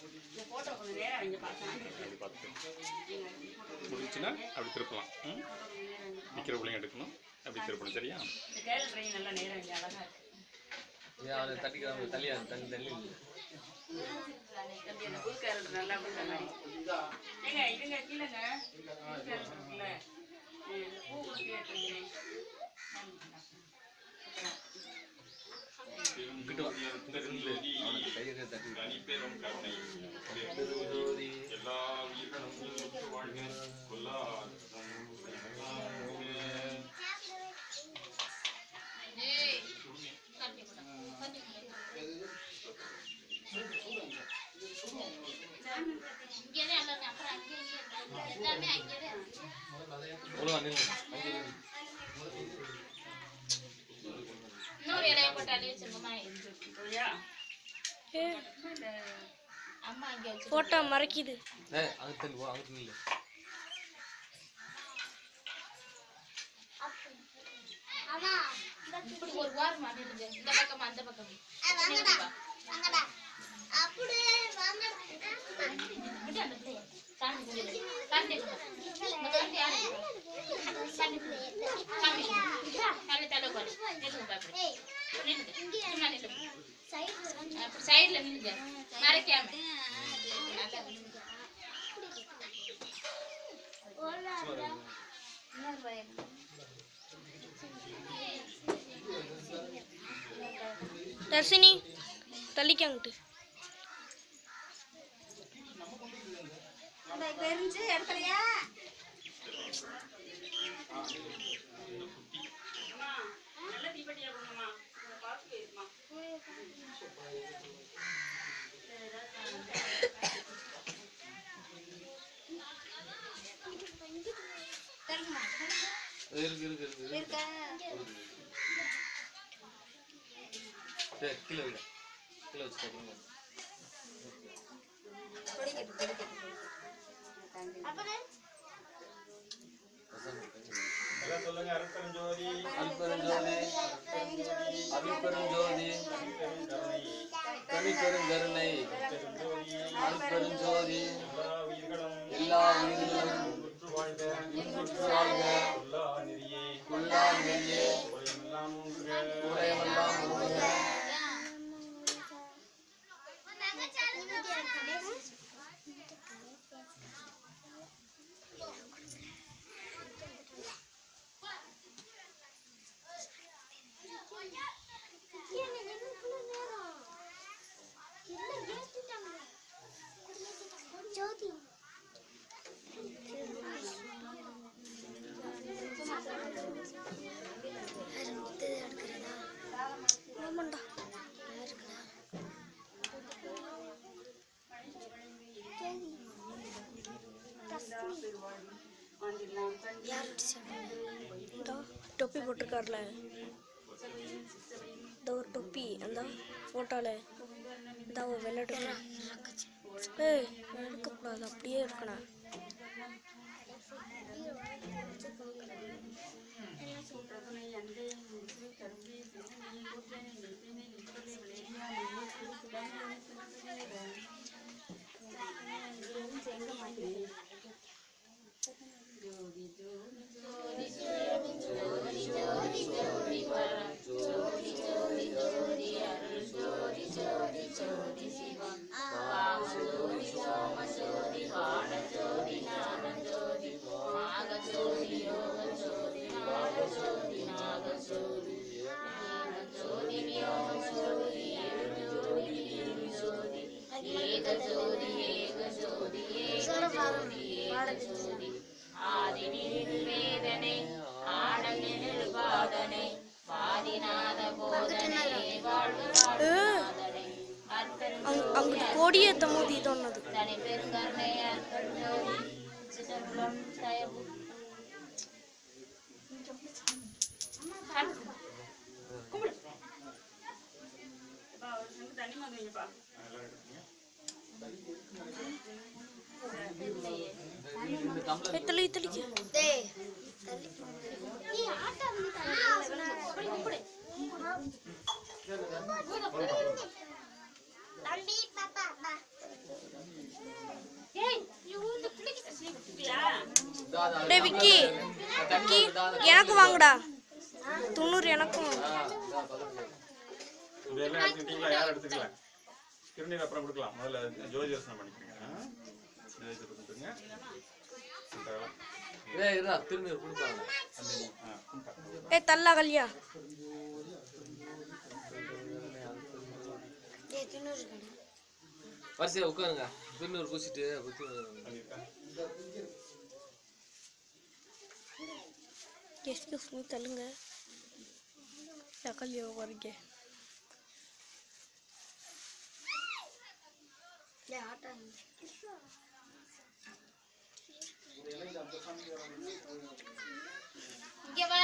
இந்த போட்டோ கொஞ்சம் நேரம் இங்கே பார்த்தேன் அப்படி பார்த்துட்டு முடிஞ்சுச்சுன்னா அப்படி திருப்பலாம் ம் நிற்கிற பிள்ளைங்க எடுக்கணும் அப்படி திருப்பணும் சரியா இந்த கேரட் ட்ரெயின் நல்லா நேரம் இங்கே அழகா இருக்கு அவனை தட்டிக்கிறாங்க தள்ளி தள்ளி தள்ளி இல்லை தம்பி அந்த புல் கேரட் நல்லா அப்படின்ற மாதிரி ஏங்க இதுங்க கீழேங்க புல் கேரட் இருக்குல்ல ம், இந்த பூ கூட கீழே இருக்குங்களே இங்கிட்டு வா இங்க இருந்து அவனுக்கு கையை தட்டி தனிப்பெரும் கருணை ஜோதி எல்லா உயிர்களும் வாழ்க கொல்லா ஒழுங்கா நில்லு அங்கே நில்லு. இன்னொரு இலைய போட்டு அள்ளி வச்சிருக்கோமா சரியா அம்மா இங்க வச்சு போட்டோ மறைக்குது ஏய் அங்க தள்ளி போ அங்க நில்லு இப்படி ஒரு வாரம் மாட்டிடுங்க இந்த பக்கம் அந்த பக்கம் இப்படி அந்த பிள்ளைய சாமி கும்பிடு. சாமி கும்பிடு. இந்த சாமி யாரு? சாமி கும்பிடு. சாமி கும்பிடு. நல்ல தலை உட்காரு. நில்லுங்க பாப்பா. நில்லுங்க. சும்மா நில்லுங்க. அப்படி சைடுல நில்லுங்க மறைக்காம நல்லா நில்லுங்க. தர்ஷினி தள்ளிக்காங்கிட்டு நல்ல தீப்பெட்டியா பண்ணுமா பார்த்து போயிருமா இருக்கு இருக்கு இருக்கு இருக்கு சரி கீழே வைங்க கீழே வச்சுட்டு அப்புறமா எல்லாம் சொல்லுங்க அருட்பெரும் ஜோதி அல்பெருஞ்சோதி அபிப்பெருஞ்சோதி தனிப்பெருங்கருணை அல்பெருஞ்சோதி எல்லா உயிர்களும் எல்லா உயிர்களும் உற்று வாழ்க இன்புற்று வாழ்க கொல்லா நெறியே கொல்லா நெறியே உலகமெல்லாம் ஊங்குக. உலகமெல்லாம் ஊங்குக. ஜோதி ஆமாண்டா இந்தா தொப்பி போட்டிருக்காருல இந்த ஒரு தொப்பி அந்த ஃபோட்டோவில் இந்த ஒரு வெள்ளை ஏய் எடுக்கக்கூடாது அப்படியே இருக்கணும் ஆதிநிர்வேதனை ஆடல் பாதனை பாதிநாத போதனை வாழ்வு வாழ்நாதனை அற்பெரும் அங் அங்கிட்டு கொடியேற்ற போது இது ஒன்னது தனி பெருங்கருணை அற்பெருஞ்சோதி சிதம்பரம் தயவு அப்பா, ஒரு சங்கு தண்ணி வாங்குவீங்கப்பா இந்த டம்ளர் தள்ளி தள்ளிக்க தம்பி பாப்பா பா அது டேய் விக்கி விக்கி எனக்கு வாங்குடா தொண்ணூறு எனக்கும் ஆ, இந்தா பக்கத்துல. இதெல்லாம் எடுத்துக்கிட்டீங்களா யாரும் எடுத்துக்கல திருநீர் அப்புறம் கொடுக்கலாம் முதல்ல ஜோதி தரிசனம் பண்ணிக்கிறீங்க ஆ? ஜோதி தரிசனம் கொடுத்துருங்க கொடுத்தாங்களா? ஏய் இருடா திருநீர் கொடுப்பாங்க ஆ, கும்பிட்டா. ஏ தள்ளா கல்யா வரிசையா உட்காருங்க திருநூறு பூசிட்டு புத்தி பண்ணிருக்கா? எஸ்கியூஸ் மீ தள்ளுங்க கல்யா வரீங்க இங்க வா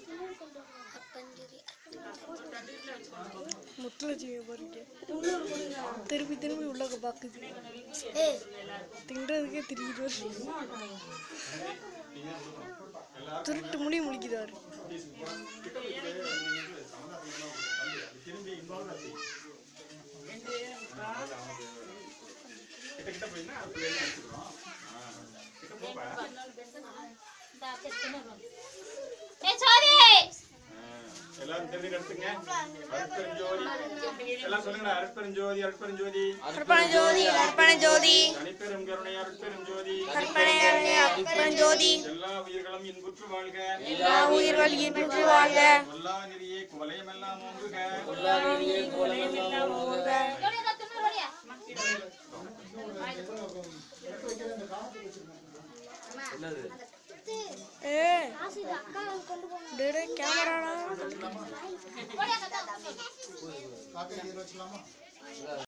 முத்துலட்சுமி பாருங்க திருப்பி திருப்பி உள்ளக பாக்குது தின்றதுக்கே திரியுது திருட்டு முடி முழிக்கிறாரு கிட்ட கிட்ட போயின்னா அது பிள்ளைங்க எடுத்துக்கிறோம் ஆ, கிட்ட போப்பா. இந்தா, சரி, தின்னு வா. ஏய், சோதி! ஆ, எல்லாரும் திருநீர் எடுத்துங்க அருட்பெருஞ்சோதி எல்லாம் சொல்லுங்கடா அருட்பெருஞ்சோதி அருட்பெருஞ்சோதி அர்ப்பண ஜோதி அர்ப்பண ஜோதி தனிப்பெரும் கருணை அருட்பெருஞ்சோதி அர்ப்பண அர்ப்பண ஜோதி எல்லா உயிர்களும் இன்புற்று வாழ்க எல்லா உயிர்கள் ஈர்ப்பு வாழ்க எல்லா நெறியே குவலயமெல்லாம் ஓங்குக ஜோதி, அக்கா, தின்னு வாடியா. என்னது ஏ டேடே கேமராடா வாடியா, அக்கா, தா.